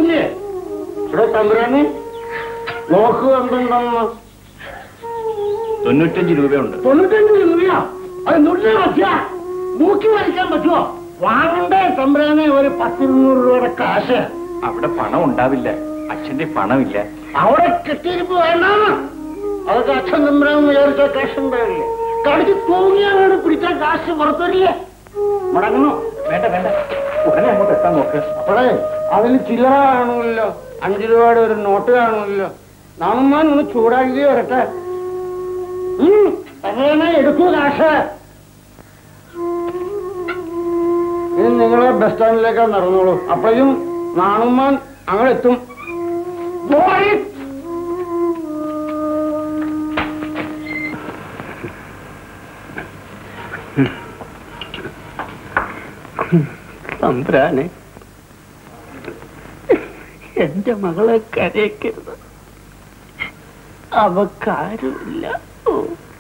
നോക്കൂലേ ഇവിടെ തമ്പുരാന് നോക്ക് എന്തുണ്ടെന്ന് തൊണ്ണൂറ്റഞ്ച് രൂപയുണ്ട് തൊണ്ണൂറ്റഞ്ച് രൂപയോ അത് നുള്ളി വച്ചാ മൂക്കി വലിക്കാൻ പറ്റുമോ വാങ്ങണ്ടേ തമ്പുരാനെ ഒരു പത്തിരുന്നൂറ് രൂപയുടെ കാശ് അവിടെ പണം ഉണ്ടാവില്ല അച്ഛന്റെ പണമില്ല അവിടെ കെട്ടിയിരിപ്പ് വേണ്ടാന്ന് അതൊക്കെ അച്ഛൻ തമ്പുരാൻ വിചാരിച്ച കാശ് ഉണ്ടാവില്ലേ കടിച്ച് തൂങ്ങിയാണ് പിടിച്ചാൽ കാശ് പുറത്തുവരില്ലേ മുടങ്ങണോ വേണ്ട വേണ്ട ഉടനെ അങ്ങോട്ട് എത്താൻ നോക്ക് അപ്പോഴേ അതിൽ ചില്ലറ കാണുമല്ലോ അഞ്ചു രൂപയുടെ ഒരു നോട്ട് കാണുമല്ലോ നാമന്മാൻ ഒന്ന് ചൂടാക്കി വരട്ടെ ഉം, അങ്ങനെ എടുക്കൂ കാശ് ഇനി നിങ്ങളെ ബസ് സ്റ്റാൻഡിലേക്ക് നടന്നോളൂ അപ്പോഴും നാണുമ്മാൻ അങ്ങനെ എത്തും പോയി. തമ്പ്രാനെ എന്റെ മകളെ കരയിക്കരുത് അവക്കാരുമില്ല ഓ.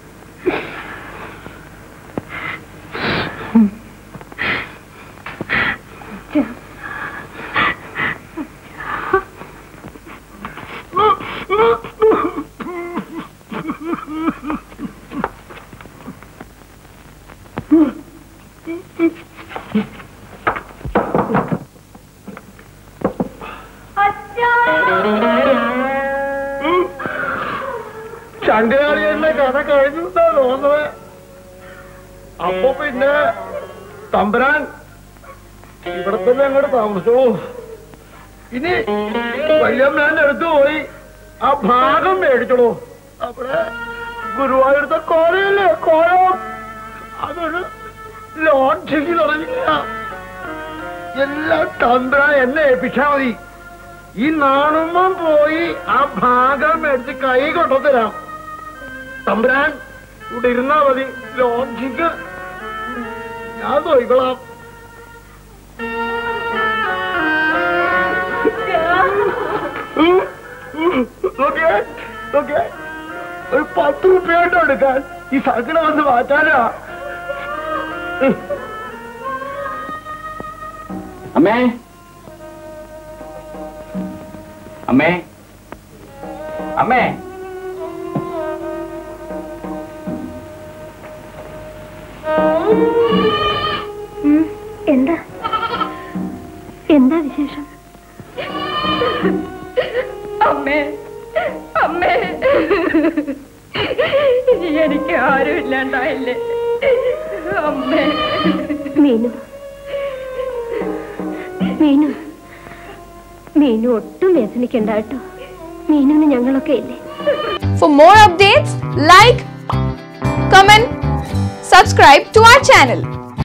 ചണ്ടുകാളിയുടെ കഥ കഴിഞ്ഞു എന്നാ തോന്നുന്നത് അപ്പൊ പിന്നെ തമ്പുരാൻ ഇവിടെ തന്നെ അങ്ങോട്ട് താമസോ ഇനി വല്യമ്മേന്റെ അടുത്ത് പോയി ആ ഭാഗം മേടിച്ചോളൂ അവിടെ ഗുരുവായൂരത്തെ കോലയില്ലേ കോലം അതൊരു ലോഡ്ജിക്ക് തുടങ്ങിയ എല്ലാം തമ്പുരാൻ എന്നെ ഏൽപ്പിച്ചാ മതി ഈ നാണുമ്പം പോയി ആ ഭാഗം മേടിച്ച് കൈ കൊണ്ടുതരാം തമ്പുരാൻ ഇവിടെ ഇരുന്നാ മതി ലോഡ്ജിക്ക് ഞാൻ നോയിക്കൊള്ളാം ഉം, ഉം, നോക്കിയേ നോക്കിയേ ഒരു പത്ത് റുപ്യായിട്ട് എടുക്കാൻ ഈ സകല വന്ന് മാറ്റാനാ ഉം. അമ്മേ അമ്മേ അമ്മേ എന്താ എന്താ വിശേഷം അമ്മേ അമ്മേ എനിക്ക് ആരും ഇല്ലാണ്ടായില്ലേ അമ്മേ മീനു മീനു മീനു ഒട്ടും വ്യസനിക്കണ്ട കേട്ടോ മീനുവിന് ഞങ്ങളൊക്കെ ഇല്ലേ For more updates, like, comment, subscribe to our channel.